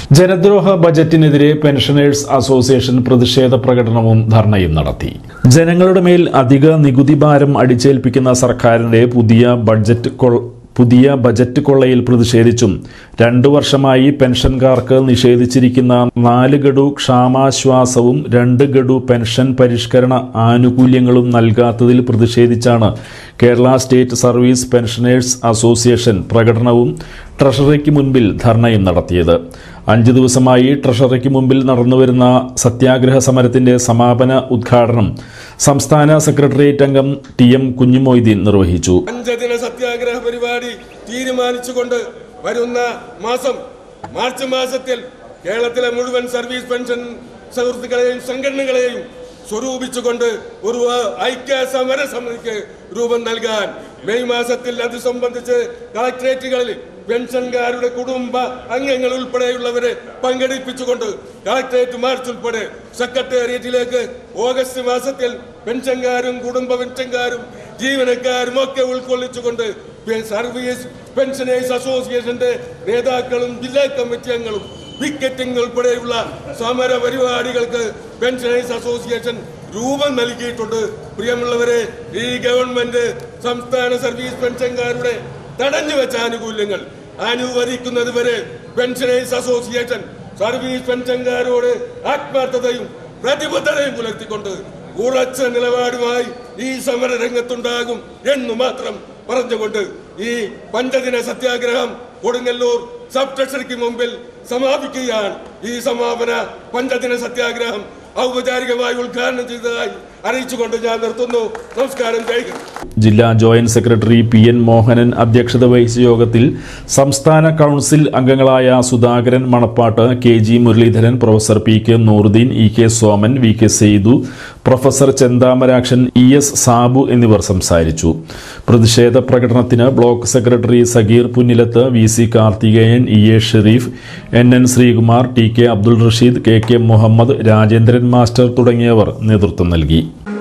ജനദ്രോഹ ബജറ്റിനെതിരെ pensioners association പ്രതിഷേധ പ്രകടനവും ധർണയും നടത്തി ജനങ്ങളുടെ മേൽ അധിക നികുതി ഭാരം അടിച്ചേൽപ്പിക്കുന്ന സർക്കാരിന്റെ പുതിയ ബഡ്ജറ്റ് കൊൾ- പുതിയ ബജറ്റ് കൊള്ളയിൽ പ്രതിഷേധിച്ചും രണ്ടു വർഷമായി പെൻഷൻകാർക്ക് നിഷേധിച്ചിരിക്കുന്ന നാല് ഗഡു ക്ഷാമാശ്വാസവും രണ്ട് ഗഡു പെൻഷൻ പരിഷ്കരണ ആനുകൂല്യങ്ങളും നൽകാത്തതിൽ പ്രതിഷേധിച്ചാണ് Kerala state service pensioners association പ്രകടനവും ട്രഷറിക്ക് മുൻപിൽ ധർണയും നടത്തിയത് അഞ്ചു ദിവസമായി ട്രഷറിക്ക് മുമ്പിൽ നടന്നുവരുന്ന സത്യാഗ്രഹ സമരത്തിന്റെ സമാപന ഉദ്ഘാടനം സംസ്ഥാന സെക്രട്ടേറിയറ്റ് അംഗം ടി എം കുഞ്ഞുമൊയ്തീൻ നിർവഹിച്ചു അഞ്ചദിന സത്യാഗ്രഹ പരിപാടി തീരുമാനിച്ചുകൊണ്ട് വരുന്ന മാസം മാർച്ച് മാസത്തിൽ കേരളത്തിലെ മുഴുവൻ സർവീസ് പെൻഷൻ സുഹൃത്തുക്കളെയും സംഘടനകളെയും സ്വരൂപിച്ചുകൊണ്ട് ഒരു ഐക്യ സമര സമിതിക്ക് രൂപം നൽകാൻ മെയ് മാസത്തിൽ അത് സംബന്ധിച്ച് കളക്ടറേറ്റുകളിൽ പെൻഷൻകാരുടെ കുടുംബ അംഗങ്ങൾ ഉൾപ്പെടെയുള്ളവരെ പങ്കെടുപ്പിച്ചുകൊണ്ട് കളക്ടറേറ്റ് മാർച്ച് ഉൾപ്പെടെ സെക്രട്ടേറിയറ്റിലേക്ക് ഓഗസ്റ്റ് മാസത്തിൽ പെൻഷൻകാരും കുടുംബ പെൻഷൻകാരും ജീവനക്കാരും ഒക്കെ ഉൾക്കൊള്ളിച്ചുകൊണ്ട് പെ- സർവീസ് പെൻഷനേഴ്സ് അസോസിയേഷന്റെ നേതാക്കളും ജില്ലാ കമ്മിറ്റി അംഗങ്ങളും വിക്കറ്റിംഗ് ഉൾപ്പെടെയുള്ള സമര പരിപാടികൾക്ക് പെൻഷനേഴ്സ് അസോസിയേഷൻ രൂപം നൽകിയിട്ടുണ്ട് പ്രിയമുള്ളവരെ ഈ ഗവൺമെന്റ് സംസ്ഥാന സർവീസ് പെൻഷൻകാരുടെ തടഞ്ഞു വെച്ച ആനുകൂല്യങ്ങൾ അനുവദിക്കുന്നത് വരെ പെൻഷനേഴ്സ് അസോസിയേഷൻ സർവീസ് പെൻഷൻകാരോട് ആത്മാർത്ഥതയും പ്രതിബദ്ധതയും പുലർത്തിക്കൊണ്ട് ഉറച്ച നിലപാടുമായി ഈ സമര രംഗത്തുണ്ടാകും എന്ന് മാത്രം പറഞ്ഞുകൊണ്ട് ഈ പഞ്ചദിന സത്യാഗ്രഹം കൊടുങ്ങല്ലൂർ സബ് ട്രഷറിക്ക് മുമ്പിൽ സമാപിക്കുകയാണ് ഈ സമാപന പഞ്ചദിന സത്യാഗ്രഹം ഔപചാരികമായി ഉദ്ഘാടനം ചെയ്തതായി അറിയിച്ചുകൊണ്ട് ഞാൻ നിർത്തുന്നു നമസ്കാരം ജയ് ഹിന്ദ് ജില്ലാ joint secretary P N Mohanan അധ്യക്ഷത വഹിച്ച യോഗത്തിൽ സംസ്ഥാന കൗൺസിൽ അംഗങ്ങളായ Sudhakaran Manappattu K G Muraleedharan professor P K Nooruddin E K Soman V K Saithu professor Chenthamarakshan E S Sabu എന്നിവർ സംസാരിച്ചു പ്രതിഷേധ പ്രകടനത്തിന് block secretary Sageer Punnilath V C Karthikeyan E A Sherif N N Sreekumar T K Abdul Rasheed K K Muhammad Rajendran master തുടങ്ങിയവർ നേതൃത്വം നൽകി